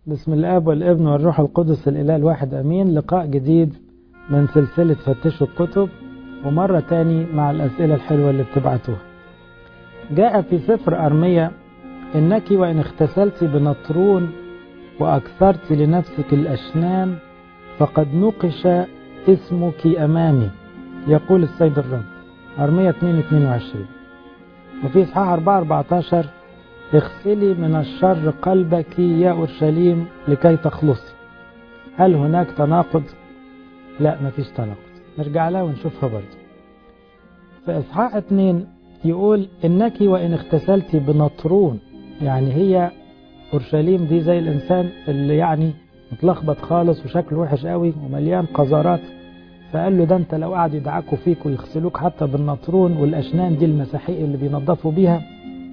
بسم الاب والابن والروح القدس الاله الواحد امين لقاء جديد من سلسله فتشوا الكتب ومره تاني مع الاسئله الحلوه اللي بتبعتوها جاء في سفر ارميه انك وان اغتسلت بنطرون واكثرت لنفسك الاشنان فقد نقش اسمك امامي يقول السيد الرب ارميه 2 22 وفي اصحاح 4 14 اغسلي من الشر قلبك يا اورشليم لكي تخلصي هل هناك تناقض لا مفيش تناقض نرجع لها ونشوفها برضه في اصحاح 2 يقول انك وان اغتسلت بنطرون يعني هي اورشليم دي زي الانسان اللي يعني متلخبط خالص وشكله وحش قوي ومليان قذارات فقال له ده انت لو قعدوا يدعكوا فيك ويغسلوك حتى بالنطرون والاشنان دي المساحيق اللي بينظفوا بيها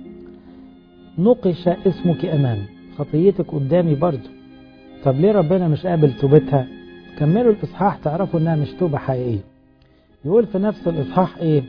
نقش اسمك امامي خطيتك قدامي برضه طب ليه ربنا مش قابل توبتها كملوا الاصحاح تعرفوا انها مش توبه حقيقيه يقول في نفس الاصحاح ايه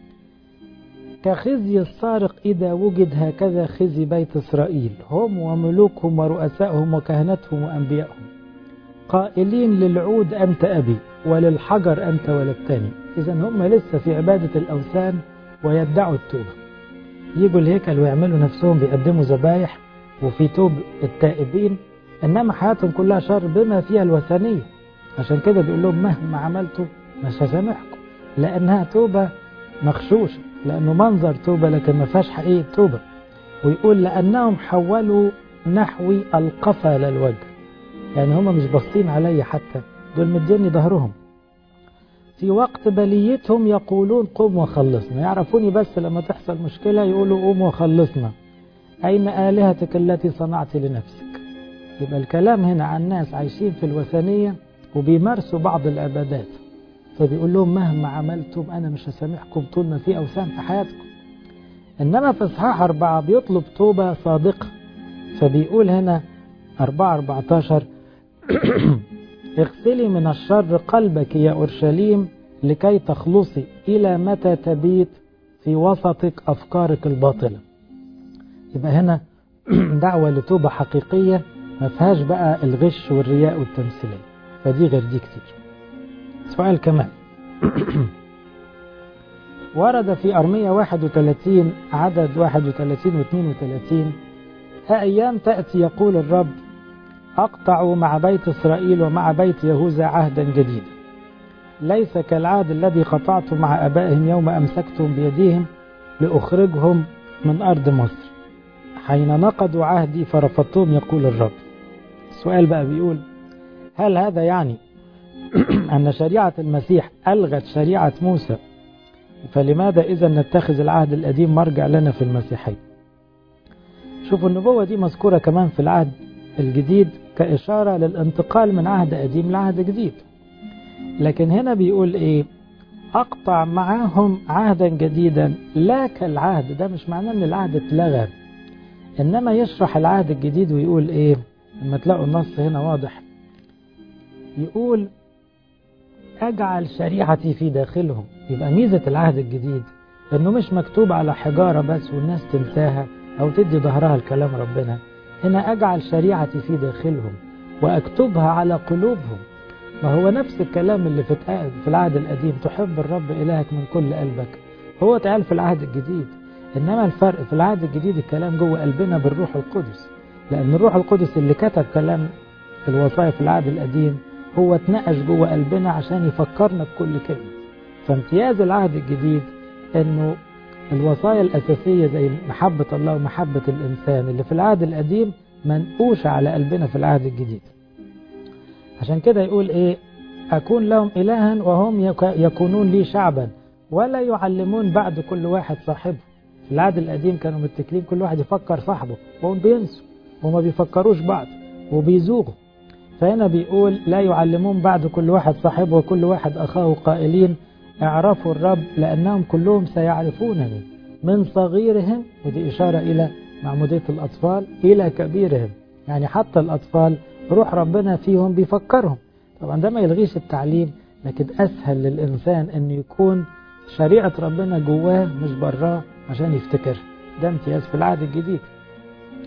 كخزي السارق إذا وجد هكذا خزي بيت إسرائيل هم وملوكهم ورؤسائهم وكهنتهم وأنبيائهم قائلين للعود أنت أبي وللحجر أنت ولدتني إذا هم لسه في عبادة الأوثان ويدعوا التوبة يجوا الهيكل ويعملوا نفسهم بيقدموا ذبايح وفي توب التائبين إنما حياتهم كلها شر بما فيها الوثنية عشان كده بيقول لهم مهما عملتوا مش هسامحكم لأنها توبة مغشوشة لأنه منظر توبة لكن ما فيهاش حقيقة توبة ويقول لأنهم حولوا نحوي القفا للوجه يعني هم مش باصين عليا حتى دول مديني ظهرهم في وقت بليتهم يقولون قم وخلصنا يعرفوني بس لما تحصل مشكلة يقولوا قوم وخلصنا أين آلهتك التي صنعت لنفسك يبقى الكلام هنا عن ناس عايشين في الوثنية وبيمارسوا بعض العبادات فبيقول لهم مهما عملتم أنا مش هسامحكم طول ما في أوثان في حياتكم إنما في إصحاح أربعة بيطلب توبة صادقة فبيقول هنا أربعة أربعتاشر اغسلي من الشر قلبك يا أورشليم لكي تخلصي إلى متى تبيت في وسطك أفكارك الباطلة يبقى هنا دعوة لتوبة حقيقية ما فيهاش بقى الغش والرياء والتمثيلية فدي غير دي كتير سؤال كمان ورد في أرمية 31 عدد 31 و 32 ها أيام تأتي يقول الرب أقطع مع بيت إسرائيل ومع بيت يهوذا عهدا جديدا ليس كالعهد الذي قطعت مع أبائهم يوم أمسكتهم بيديهم لأخرجهم من أرض مصر حين نقضوا عهدي فرفضتهم يقول الرب السؤال بقى بيقول هل هذا يعني أن شريعة المسيح ألغت شريعة موسى فلماذا إذا نتخذ العهد القديم مرجع لنا في المسيحية شوفوا النبوة دي مذكورة كمان في العهد الجديد كإشارة للانتقال من عهد قديم لعهد جديد لكن هنا بيقول إيه أقطع معاهم عهدا جديدا لا كالعهد ده مش معناه أن العهد اتلغى إنما يشرح العهد الجديد ويقول إيه لما تلاقوا النص هنا واضح يقول أجعل شريعتي في داخلهم يبقى ميزة العهد الجديد إنه مش مكتوب على حجارة بس والناس تنساها أو تدي ظهرها لكلام ربنا هنا أجعل شريعتي في داخلهم وأكتبها على قلوبهم ما هو نفس الكلام اللي في في العهد القديم تحب الرب إلهك من كل قلبك هو اتقال في العهد الجديد إنما الفرق في العهد الجديد الكلام جوه قلبنا بالروح القدس لأن الروح القدس اللي كتب كلام الوصايا في العهد القديم هو اتنقش جوه قلبنا عشان يفكرنا بكل كلمة فامتياز العهد الجديد انه الوصايا الأساسية زي محبة الله ومحبة الإنسان اللي في العهد القديم منقوشة على قلبنا في العهد الجديد عشان كده يقول ايه أكون لهم إلها وهم يكونون لي شعبا ولا يعلمون بعد كل واحد صاحبه في العهد القديم كانوا متكلين كل واحد يفكر صاحبه وهم بينسوا وما بيفكروش بعض وبيزوغوا فهنا بيقول لا يعلمون بعد كل واحد صاحبه وكل واحد أخاه قائلين اعرفوا الرب لأنهم كلهم سيعرفونني من صغيرهم ودي إشارة إلى معمودية الأطفال إلى كبيرهم يعني حتى الأطفال روح ربنا فيهم بيفكرهم طبعا ده ما يلغيش التعليم لكن أسهل للإنسان أن يكون شريعة ربنا جواه مش براه عشان يفتكر ده امتياز في العهد الجديد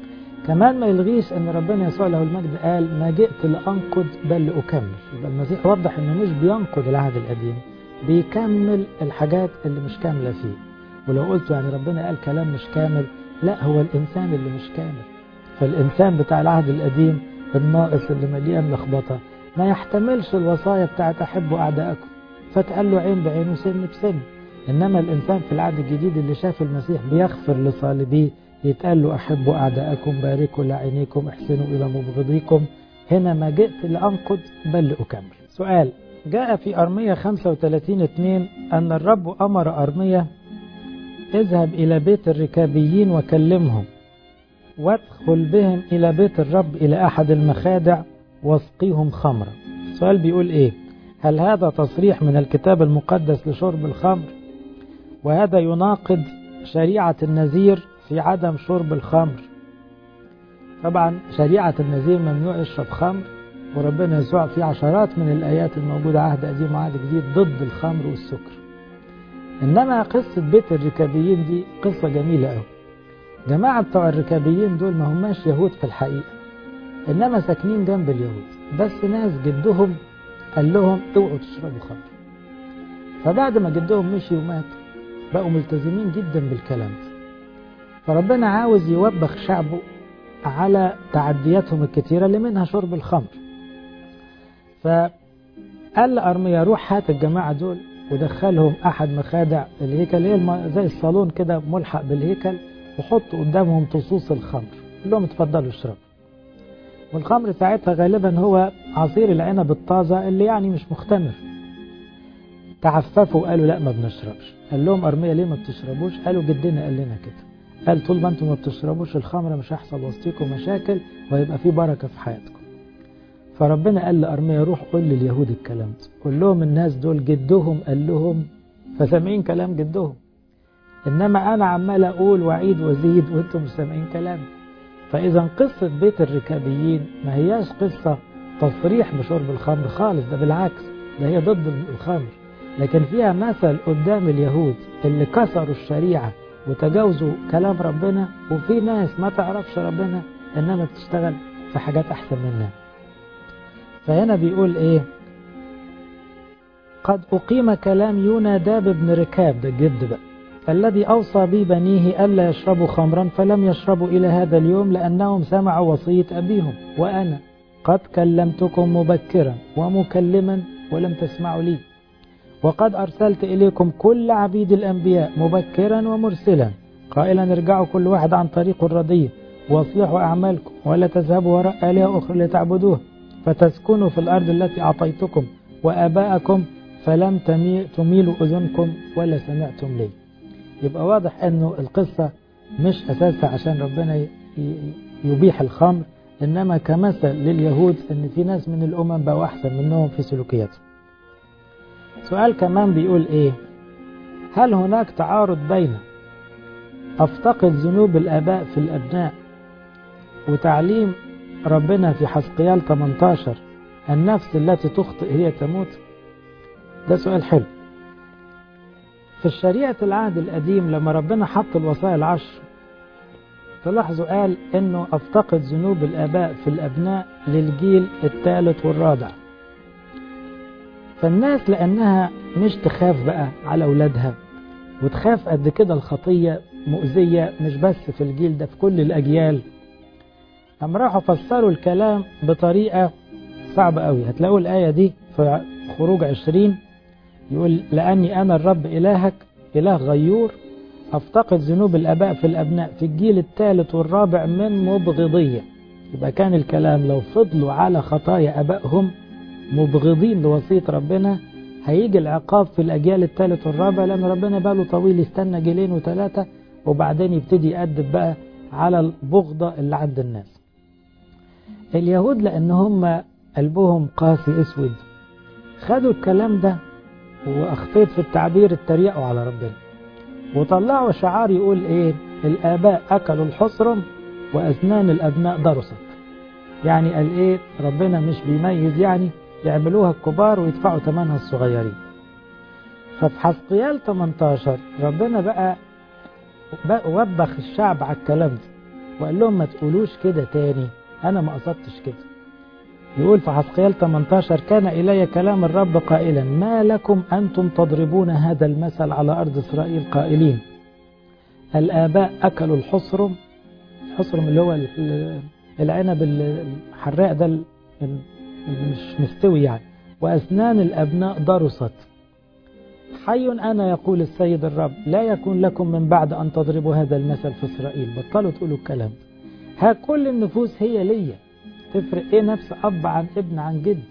كمان ما يلغيش ان ربنا يسوع له المجد قال ما جئت لانقض بل لاكمل يبقى المسيح وضح انه مش بينقض العهد القديم بيكمل الحاجات اللي مش كامله فيه ولو قلت يعني ربنا قال كلام مش كامل لا هو الانسان اللي مش كامل فالانسان بتاع العهد القديم الناقص اللي مليان لخبطه ما يحتملش الوصايا بتاعت احبوا اعدائكم فتقال له عين بعين وسن بسن انما الانسان في العهد الجديد اللي شاف المسيح بيغفر لصالبيه يتقال له أحبوا أعداءكم باركوا لعينيكم احسنوا إلى مبغضيكم هنا ما جئت لأنقض بل لأكمل سؤال جاء في أرمية 35 2 أن الرب أمر أرمية اذهب إلى بيت الركابيين وكلمهم وادخل بهم إلى بيت الرب إلى أحد المخادع واسقيهم خمرا السؤال بيقول إيه هل هذا تصريح من الكتاب المقدس لشرب الخمر وهذا يناقض شريعة النذير في عدم شرب الخمر طبعا شريعة النذير ممنوع يشرب خمر وربنا يسوع في عشرات من الآيات الموجودة عهد قديم وعهد جديد ضد الخمر والسكر إنما قصة بيت الركابيين دي قصة جميلة أوي جماعة بتوع الركابيين دول ما هماش يهود في الحقيقة إنما ساكنين جنب اليهود بس ناس جدهم قال لهم اوعوا تشربوا خمر فبعد ما جدهم مشي ومات بقوا ملتزمين جدا بالكلام ده فربنا عاوز يوبخ شعبه على تعدياتهم الكتيرة اللي منها شرب الخمر فقال لأرميا روح هات الجماعة دول ودخلهم أحد مخادع الهيكل هي زي الصالون كده ملحق بالهيكل وحط قدامهم طصوص الخمر قال لهم اتفضلوا اشربوا والخمر ساعتها غالبا هو عصير العنب الطازة اللي يعني مش مختمر تعففوا وقالوا لا ما بنشربش قال لهم أرميا ليه ما بتشربوش قالوا جدنا قال لنا كده قال طول ما انتم ما بتشربوش الخمر مش هيحصل وسطيكم مشاكل وهيبقى في بركة في حياتكم فربنا قال لأرميا روح قول لليهود الكلام ده قول لهم الناس دول جدهم قال لهم فسامعين كلام جدهم إنما أنا عمال أقول وأعيد وأزيد وأنتم مش سامعين كلامي فإذا قصة بيت الركابيين ما هياش قصة تصريح بشرب الخمر خالص ده بالعكس ده هي ضد الخمر لكن فيها مثل قدام اليهود اللي كسروا الشريعة وتجاوزوا كلام ربنا وفي ناس ما تعرفش ربنا انما بتشتغل في حاجات احسن منها فهنا بيقول ايه قد اقيم كلام يونا داب بن ركاب ده الجد بقى الذي اوصى بي بنيه الا يشربوا خمرا فلم يشربوا الى هذا اليوم لانهم سمعوا وصيه ابيهم وانا قد كلمتكم مبكرا ومكلما ولم تسمعوا لي وقد أرسلت إليكم كل عبيد الأنبياء مبكرا ومرسلا قائلا ارجعوا كل واحد عن طريق الرضي واصلحوا أعمالكم ولا تذهبوا وراء آلهة أخرى لتعبدوها فتسكنوا في الأرض التي أعطيتكم وآباءكم فلم تميلوا أذنكم ولا سمعتم لي يبقى واضح أنه القصة مش أساسها عشان ربنا يبيح الخمر إنما كمثل لليهود أن في ناس من الأمم بقوا أحسن منهم في سلوكياتهم سؤال كمان بيقول ايه هل هناك تعارض بين افتقد ذنوب الاباء في الابناء وتعليم ربنا في حسقيال 18 النفس التي تخطئ هي تموت ده سؤال حلو في الشريعة العهد القديم لما ربنا حط الوصايا العشر تلاحظوا قال انه افتقد ذنوب الاباء في الابناء للجيل الثالث والرابع فالناس لأنها مش تخاف بقى على أولادها وتخاف قد كده الخطية مؤذية مش بس في الجيل ده في كل الأجيال أم راحوا فسروا الكلام بطريقة صعبة قوي هتلاقوا الآية دي في خروج عشرين يقول لأني أنا الرب إلهك إله غيور أفتقد ذنوب الآباء في الأبناء في الجيل الثالث والرابع من مبغضية يبقى كان الكلام لو فضلوا على خطايا أبائهم مبغضين لوصية ربنا هيجي العقاب في الأجيال الثالث والرابع لأن ربنا باله طويل يستنى جيلين وثلاثة وبعدين يبتدي يأدب بقى على البغضة اللي عند الناس اليهود لأن هم قلبهم قاسي أسود خدوا الكلام ده وأخطيت في التعبير اتريقوا على ربنا وطلعوا شعار يقول إيه الآباء أكلوا الحصرم وأسنان الأبناء درست يعني قال إيه ربنا مش بيميز يعني يعملوها الكبار ويدفعوا ثمنها الصغيرين ففي حسقيال 18 ربنا بقى, بقى وبخ الشعب على الكلام ده وقال لهم ما تقولوش كده تاني أنا ما قصدتش كده يقول في حسقيال 18 كان إلي كلام الرب قائلا ما لكم أنتم تضربون هذا المثل على أرض إسرائيل قائلين الآباء أكلوا الحصرم الحصرم اللي هو العنب الحراق ده مش مستوي يعني وأسنان الأبناء ضرست حي أنا يقول السيد الرب لا يكون لكم من بعد أن تضربوا هذا المثل في إسرائيل بطلوا تقولوا الكلام ها كل النفوس هي ليا تفرق ايه نفس اب عن ابن عن جد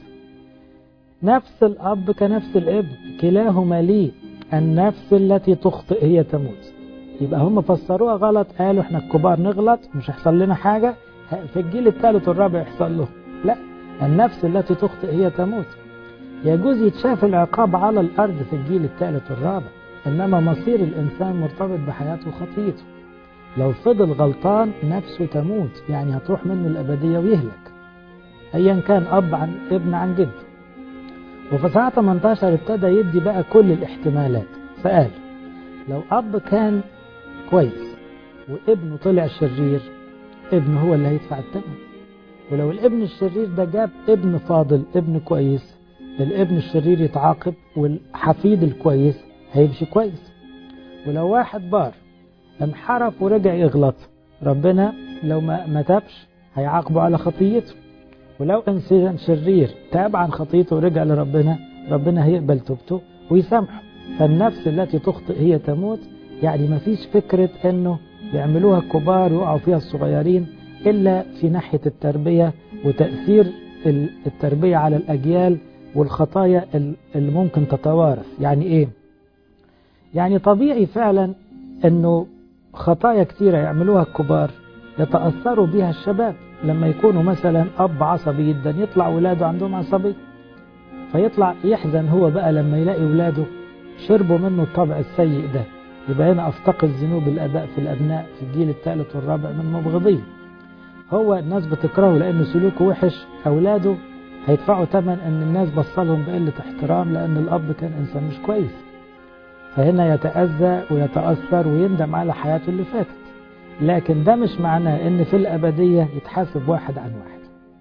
نفس الاب كنفس الابن كلاهما لي النفس التي تخطئ هي تموت يبقى هم فسروها غلط قالوا احنا الكبار نغلط مش هيحصل لنا حاجة في الجيل الثالث والرابع يحصل له لا النفس التي تخطئ هي تموت يجوز يتشاف العقاب على الأرض في الجيل الثالث والرابع إنما مصير الإنسان مرتبط بحياته وخطيته لو فضل غلطان نفسه تموت يعني هتروح منه الأبدية ويهلك أيا كان أب عن ابن عن جد وفي ساعة 18 ابتدى يدي بقى كل الاحتمالات فقال لو أب كان كويس وابنه طلع شرير ابنه هو اللي هيدفع الثمن ولو الابن الشرير ده جاب ابن فاضل ابن كويس الابن الشرير يتعاقب والحفيد الكويس هيمشي كويس ولو واحد بار انحرف ورجع يغلط ربنا لو ما ما تابش هيعاقبه على خطيته ولو انسان شرير تاب عن خطيته ورجع لربنا ربنا هيقبل توبته ويسامحه فالنفس التي تخطئ هي تموت يعني ما فيش فكرة انه يعملوها الكبار ويقعوا فيها الصغيرين الا في ناحية التربية وتأثير التربية على الأجيال والخطايا اللي ممكن تتوارث يعني ايه يعني طبيعي فعلا انه خطايا كثيرة يعملوها الكبار يتأثروا بها الشباب لما يكونوا مثلا أب عصبي جدا يطلع ولاده عندهم عصبي فيطلع يحزن هو بقى لما يلاقي ولاده شربوا منه الطبع السيء ده يبقى هنا أفتقد ذنوب الآباء في الأبناء في الجيل الثالث والرابع من مبغضين هو الناس بتكرهه لأنه سلوكه وحش أولاده هيدفعوا ثمن أن الناس بصلهم بقلة احترام لأن الأب كان إنسان مش كويس فهنا يتأذى ويتأثر ويندم على حياته اللي فاتت لكن ده مش معناه ان في الأبدية يتحاسب واحد عن واحد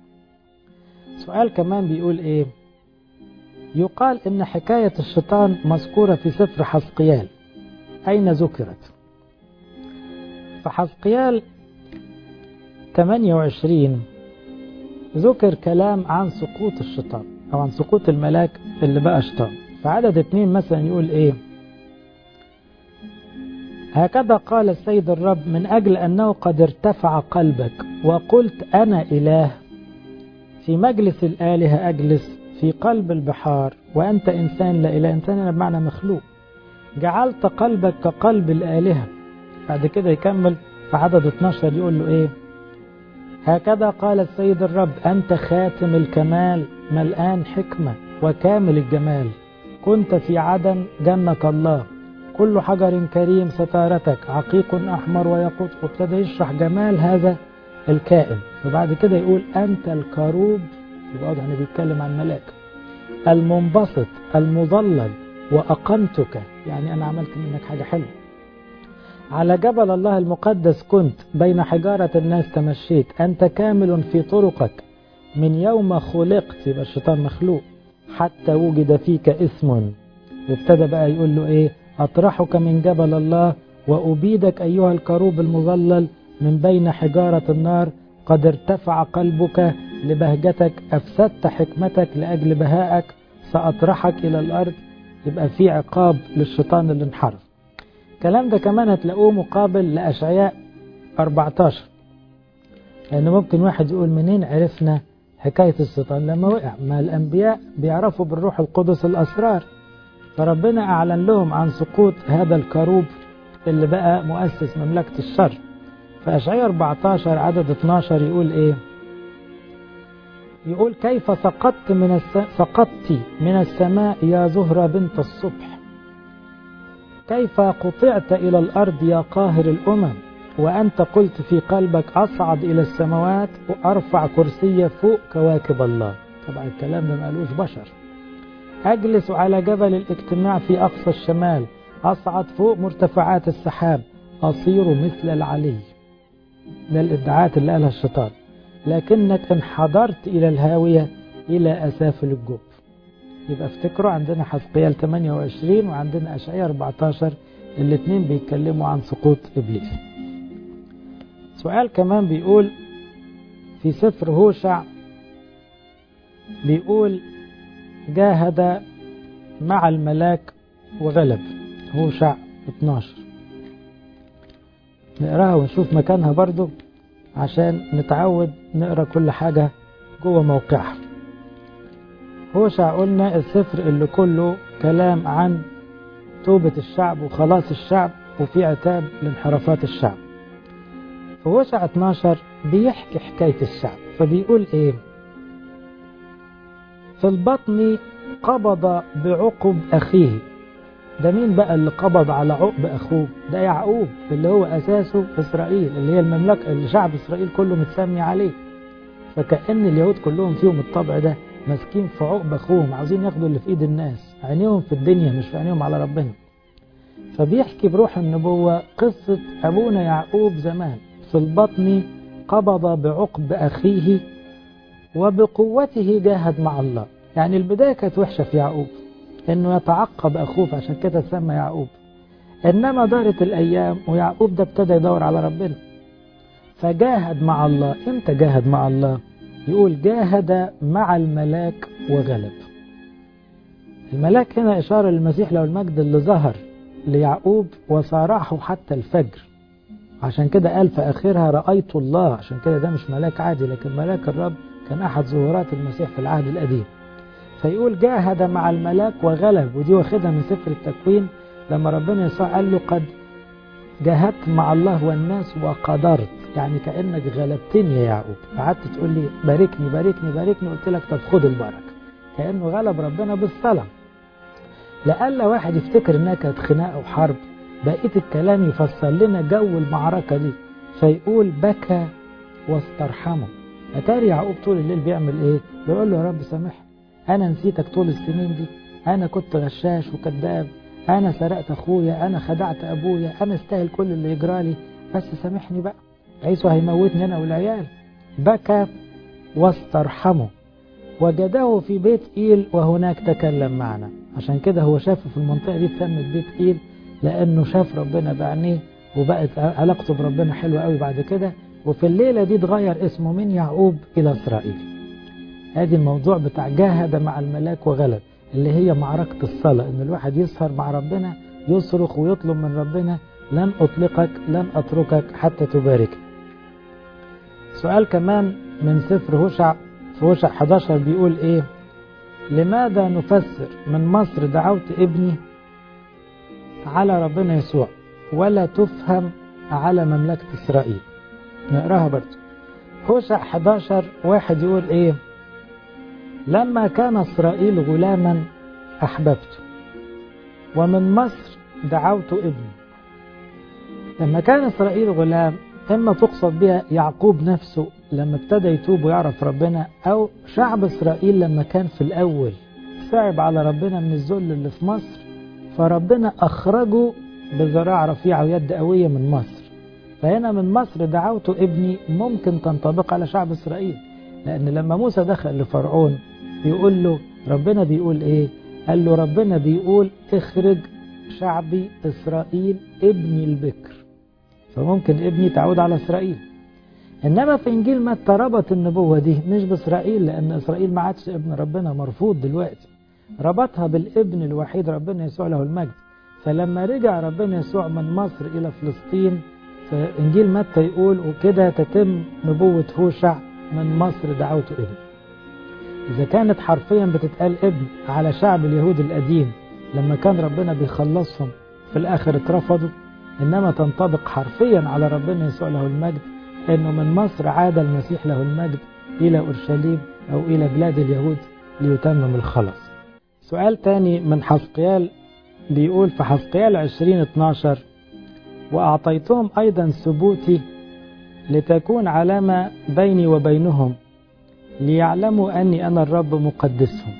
سؤال كمان بيقول ايه يقال ان حكاية الشيطان مذكورة في سفر حسقيال اين ذكرت فحسقيال 28 ذكر كلام عن سقوط الشيطان او عن سقوط الملاك اللي بقى شيطان فعدد اتنين مثلا يقول ايه هكذا قال السيد الرب من أجل أنه قد ارتفع قلبك وقلت أنا إله في مجلس الآلهة أجلس في قلب البحار وأنت إنسان لا إله إنسان أنا بمعنى مخلوق جعلت قلبك كقلب الآلهة بعد كده يكمل في عدد 12 يقول له إيه هكذا قال السيد الرب أنت خاتم الكمال ملآن حكمة وكامل الجمال كنت في عدن جنة الله كل حجر كريم ستارتك عقيق أحمر ويقود وابتدى يشرح جمال هذا الكائن وبعد كده يقول أنت الكروب يبقى واضح انه بيتكلم عن ملاك المنبسط المظلل وأقمتك يعني أنا عملت منك حاجة حلوة على جبل الله المقدس كنت بين حجارة الناس تمشيت أنت كامل في طرقك من يوم خلقت يبقى الشيطان مخلوق حتى وجد فيك اسم وابتدى بقى يقول له ايه أطرحك من جبل الله وأبيدك أيها الكروب المظلل من بين حجارة النار قد ارتفع قلبك لبهجتك أفسدت حكمتك لأجل بهائك سأطرحك إلى الأرض يبقى في عقاب للشيطان اللي انحرف الكلام ده كمان هتلاقوه مقابل لأشعياء 14 لأن ممكن واحد يقول منين عرفنا حكاية الشيطان لما وقع ما الأنبياء بيعرفوا بالروح القدس الأسرار فربنا أعلن لهم عن سقوط هذا الكروب اللي بقى مؤسس مملكة الشر فأشعياء 14 عدد 12 يقول إيه يقول كيف سقطت من الس... سقطت من السماء يا زهرة بنت الصبح كيف قطعت إلى الأرض يا قاهر الأمم وأنت قلت في قلبك أصعد إلى السماوات وأرفع كرسي فوق كواكب الله طبعا الكلام ده ما قالوش بشر أجلس على جبل الاجتماع في أقصى الشمال أصعد فوق مرتفعات السحاب أصير مثل العلي ده الادعاءات اللي قالها الشيطان لكنك انحدرت إلى الهاوية إلى أسافل الجب يبقى افتكروا عندنا حزقيال 28 وعندنا أشعياء 14 الاثنين بيتكلموا عن سقوط إبليس سؤال كمان بيقول في سفر هوشع بيقول جاهد مع الملاك وغلب هوشع 12 نقراها ونشوف مكانها برضو عشان نتعود نقرا كل حاجة جوه موقعها هوشع قلنا السفر اللي كله كلام عن توبة الشعب وخلاص الشعب وفي عتاب لانحرافات الشعب في هوشع 12 بيحكي حكاية الشعب فبيقول ايه في البطن قبض بعقب أخيه ده مين بقى اللي قبض على عقب أخوه ده يعقوب اللي هو أساسه إسرائيل اللي هي المملكة اللي شعب إسرائيل كله متسمي عليه فكأن اليهود كلهم فيهم الطبع ده ماسكين في عقب أخوهم عاوزين ياخدوا اللي في إيد الناس عينيهم في الدنيا مش في عينيهم على ربنا فبيحكي بروح النبوة قصة أبونا يعقوب زمان في البطن قبض بعقب أخيه وبقوته جاهد مع الله يعني البداية كانت وحشة في يعقوب انه يتعقب اخوه عشان كده تسمى يعقوب انما دارت الايام ويعقوب ده ابتدى يدور على ربنا فجاهد مع الله امتى جاهد مع الله يقول جاهد مع الملاك وغلب الملاك هنا اشاره للمسيح له المجد اللي ظهر ليعقوب وصارعه حتى الفجر عشان كده قال في اخرها رايت الله عشان كده ده مش ملاك عادي لكن ملاك الرب كان احد ظهورات المسيح في العهد القديم فيقول جاهد مع الملاك وغلب ودي واخدها من سفر التكوين لما ربنا يسوع قال له قد جاهدت مع الله والناس وقدرت يعني كأنك غلبتني يا يعقوب قعدت تقول لي باركني باركني باركني قلت لك طب خد البركة كأنه غلب ربنا بالصلاة لألا واحد يفتكر انها كانت خناقة وحرب بقية الكلام يفسر لنا جو المعركة دي فيقول بكى واسترحمه أتاري يعقوب طول الليل بيعمل ايه بيقول له يا رب سامحني أنا نسيتك طول السنين دي أنا كنت غشاش وكذاب أنا سرقت أخويا أنا خدعت أبويا أنا استاهل كل اللي يجرالي بس سامحني بقى عيسو هيموتني أنا والعيال بكى واسترحمه وجده في بيت إيل وهناك تكلم معنا عشان كده هو شافه في المنطقة دي اتسمت بيت إيل لأنه شاف ربنا بعينيه وبقت علاقته بربنا حلوة قوي بعد كده وفي الليلة دي اتغير اسمه من يعقوب إلى إسرائيل ادي الموضوع بتاع جاهد مع الملاك وغلب اللي هي معركة الصلاة ان الواحد يسهر مع ربنا يصرخ ويطلب من ربنا لن اطلقك لن اتركك حتى تبارك سؤال كمان من سفر هوشع في هوشع 11 بيقول ايه لماذا نفسر من مصر دعوت ابني على ربنا يسوع ولا تفهم على مملكة اسرائيل نقراها برضه هوشع 11 واحد يقول ايه لما كان إسرائيل غلاما أحببته ومن مصر دعوت ابني لما كان إسرائيل غلام إما تقصد بها يعقوب نفسه لما ابتدى يتوب ويعرف ربنا أو شعب إسرائيل لما كان في الأول صعب على ربنا من الذل اللي في مصر فربنا أخرجه بذراع رفيعة ويد قوية من مصر فهنا من مصر دعوت ابني ممكن تنطبق على شعب إسرائيل لأن لما موسى دخل لفرعون يقول له ربنا بيقول ايه قال له ربنا بيقول اخرج شعبي اسرائيل ابني البكر فممكن ابني تعود على اسرائيل انما في انجيل متى ربط النبوه دي مش باسرائيل لان اسرائيل ما عادش ابن ربنا مرفوض دلوقتي ربطها بالابن الوحيد ربنا يسوع له المجد فلما رجع ربنا يسوع من مصر الى فلسطين فانجيل متى يقول وكده تتم نبوه هوشع من مصر دعوت ابن إذا كانت حرفيا بتتقال ابن على شعب اليهود القديم لما كان ربنا بيخلصهم في الآخر اترفضوا إنما تنطبق حرفيا على ربنا يسوع له المجد إنه من مصر عاد المسيح له المجد إلى أورشليم أو إلى بلاد اليهود ليتمم الخلاص سؤال تاني من حسقيال بيقول في حسقيال 20 12 وأعطيتهم أيضا ثبوتي لتكون علامة بيني وبينهم ليعلموا أني أنا الرب مقدسهم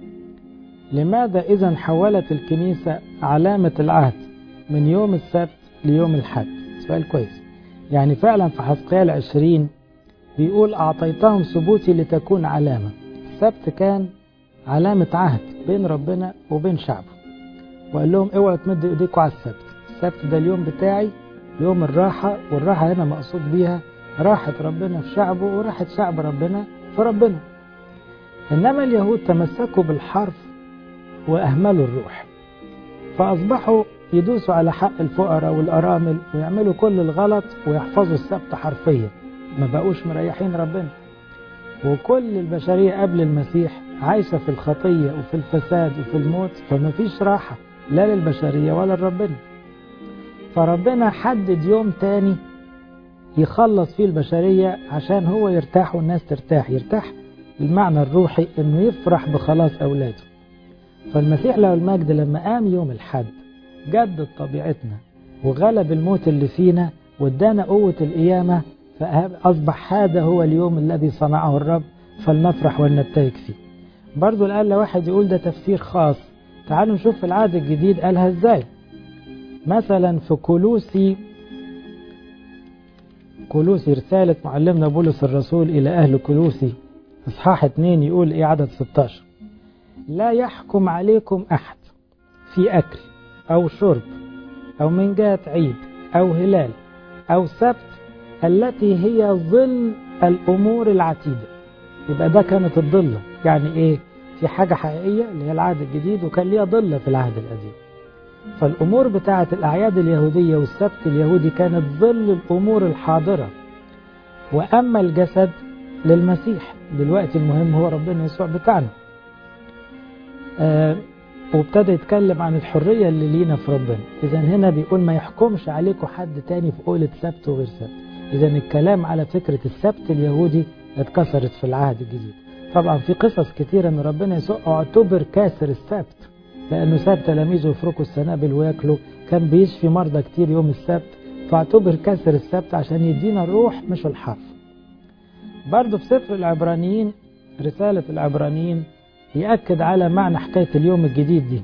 لماذا إذا حولت الكنيسة علامة العهد من يوم السبت ليوم الحد سؤال كويس يعني فعلا في حسقيال عشرين بيقول أعطيتهم ثبوتي لتكون علامة السبت كان علامة عهد بين ربنا وبين شعبه وقال لهم اوعوا تمدوا ايديكم على السبت السبت ده اليوم بتاعي يوم الراحة والراحة هنا مقصود بيها راحة ربنا في شعبه وراحة شعب ربنا في ربنا إنما اليهود تمسكوا بالحرف وأهملوا الروح فأصبحوا يدوسوا على حق الفقراء والأرامل ويعملوا كل الغلط ويحفظوا السبت حرفيا ما بقوش مريحين ربنا وكل البشرية قبل المسيح عايشة في الخطية وفي الفساد وفي الموت فما فيش راحة لا للبشرية ولا لربنا فربنا حدد يوم تاني يخلص فيه البشرية عشان هو يرتاح والناس ترتاح يرتاح المعنى الروحي انه يفرح بخلاص اولاده فالمسيح له المجد لما قام يوم الحد جدد طبيعتنا وغلب الموت اللي فينا وادانا قوة القيامة فأصبح هذا هو اليوم الذي صنعه الرب فلنفرح ولنبتهج فيه برضو الآن واحد يقول ده تفسير خاص تعالوا نشوف في العهد الجديد قالها ازاي مثلا في كولوسي كولوسي رسالة معلمنا بولس الرسول إلى أهل كولوسي إصحاح 2 يقول إيه عدد 16 لا يحكم عليكم أحد في أكل أو شرب أو من جهة عيد أو هلال أو سبت التي هي ظل الأمور العتيدة يبقى ده كانت الضلة يعني إيه في حاجة حقيقية اللي هي العهد الجديد وكان ليها ضلة في العهد القديم فالأمور بتاعة الأعياد اليهودية والسبت اليهودي كانت ظل الأمور الحاضرة وأما الجسد للمسيح دلوقتي المهم هو ربنا يسوع بتاعنا آه وابتدى يتكلم عن الحرية اللي لينا في ربنا إذا هنا بيقول ما يحكمش عليكم حد تاني في قولة سبت وغير سبت إذا الكلام على فكرة السبت اليهودي اتكسرت في العهد الجديد طبعا في قصص كتيرة ان ربنا يسوع اعتبر كاسر السبت لانه ساب تلاميذه يفركوا السنابل وياكلوا كان بيشفي مرضى كتير يوم السبت فاعتبر كاسر السبت عشان يدينا الروح مش الحرف برضه في سفر العبرانيين رسالة العبرانيين يأكد على معنى حكاية اليوم الجديد دي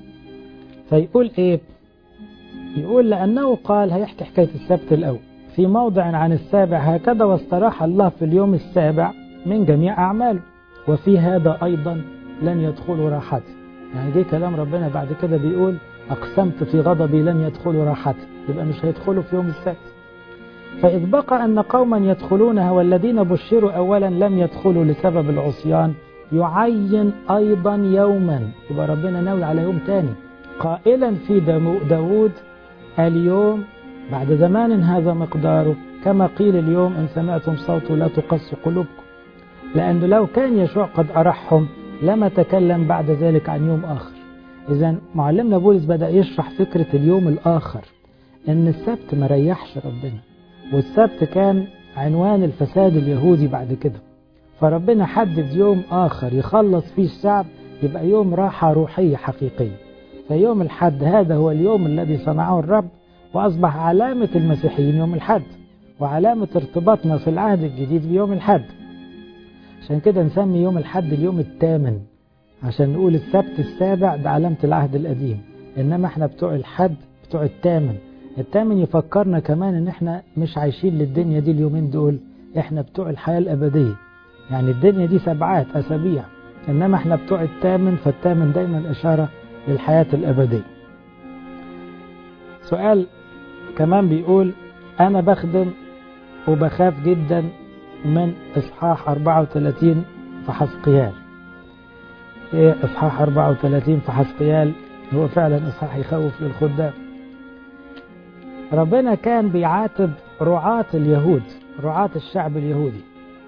فيقول ايه يقول لأنه قال هيحكي حكاية السبت الأول في موضع عن السابع هكذا واستراح الله في اليوم السابع من جميع أعماله وفي هذا أيضا لن يدخلوا راحتي يعني جه كلام ربنا بعد كده بيقول أقسمت في غضبي لن يدخلوا راحتي يبقى مش هيدخلوا في يوم السبت فإذ بقى أن قوما يدخلونها والذين بشروا أولا لم يدخلوا لسبب العصيان يعين أيضا يوما يبقى ربنا ناوي على يوم تاني قائلا في داود اليوم بعد زمان هذا مقداره كما قيل اليوم إن سمعتم صوته لا تقص قلوبكم لأنه لو كان يشوع قد أرحهم لما تكلم بعد ذلك عن يوم آخر إذا معلمنا بولس بدأ يشرح فكرة اليوم الآخر إن السبت ما ريحش ربنا والسبت كان عنوان الفساد اليهودي بعد كده فربنا حدد يوم آخر يخلص فيه الشعب يبقى يوم راحة روحية حقيقية فيوم الحد هذا هو اليوم الذي صنعه الرب وأصبح علامة المسيحيين يوم الحد وعلامة ارتباطنا في العهد الجديد بيوم الحد عشان كده نسمي يوم الحد اليوم الثامن عشان نقول السبت السابع ده علامة العهد القديم إنما احنا بتوع الحد بتوع الثامن الثامن يفكرنا كمان ان احنا مش عايشين للدنيا دي اليومين دول احنا بتوع الحياة الأبدية يعني الدنيا دي سبعات أسابيع إنما احنا بتوع الثامن فالثامن دايما إشارة للحياة الأبدية سؤال كمان بيقول أنا بخدم وبخاف جدا من إصحاح 34 في حسقيال إيه إصحاح 34 في حسقيال هو فعلا إصحاح يخوف للخدام ربنا كان بيعاتب رعاة اليهود رعاة الشعب اليهودي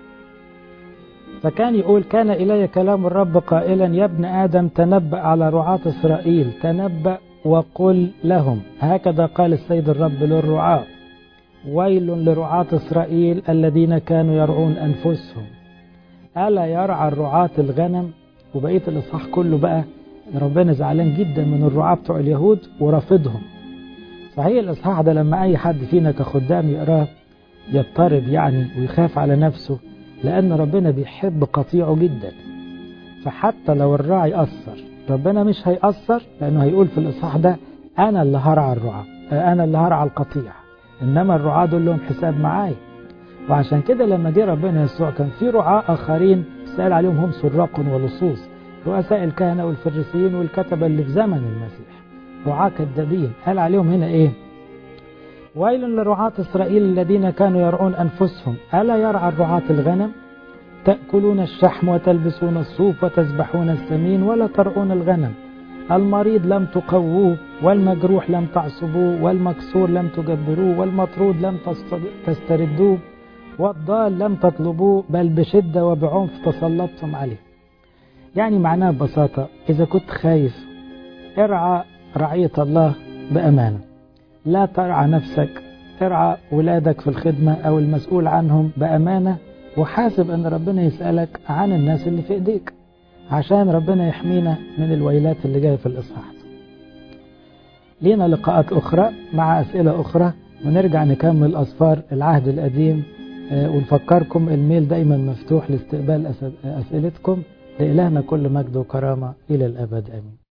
فكان يقول كان إلي كلام الرب قائلا يا ابن آدم تنبأ على رعاة إسرائيل تنبأ وقل لهم هكذا قال السيد الرب للرعاة ويل لرعاة إسرائيل الذين كانوا يرعون أنفسهم ألا يرعى الرعاة الغنم وبقية الإصحاح كله بقى ربنا زعلان جدا من الرعاة بتوع اليهود ورافضهم صحيح الإصحاح ده لما أي حد فينا كخدام يقراه يضطرب يعني ويخاف على نفسه لأن ربنا بيحب قطيعه جدا فحتى لو الراعي أثر ربنا مش هيأثر لأنه هيقول في الإصحاح ده أنا اللي هرعى الرعاة أنا اللي هرعى القطيع إنما الرعاة دول لهم حساب معايا وعشان كده لما جه ربنا يسوع كان في رعاة آخرين سأل عليهم هم سراق ولصوص رؤساء الكهنة والفريسيين والكتبة اللي في زمن المسيح رعاة كذابين قال عليهم هنا إيه ويل لرعاة إسرائيل الذين كانوا يرعون أنفسهم ألا يرعى الرعاة الغنم تأكلون الشحم وتلبسون الصوف وتذبحون السمين ولا ترعون الغنم المريض لم تقووه والمجروح لم تعصبوه والمكسور لم تجبروه والمطرود لم تستردوه والضال لم تطلبوه بل بشدة وبعنف تسلطتم عليه يعني معناه ببساطة إذا كنت خايف ارعى رعية الله بأمانة لا ترعى نفسك ارعى ولادك في الخدمة أو المسؤول عنهم بأمانة وحاسب أن ربنا يسألك عن الناس اللي في إيديك عشان ربنا يحمينا من الويلات اللي جاية في الإصحاح لينا لقاءات أخرى مع أسئلة أخرى ونرجع نكمل أصفار العهد القديم ونفكركم الميل دايما مفتوح لاستقبال أسئلتكم لإلهنا كل مجد وكرامة إلى الأبد آمين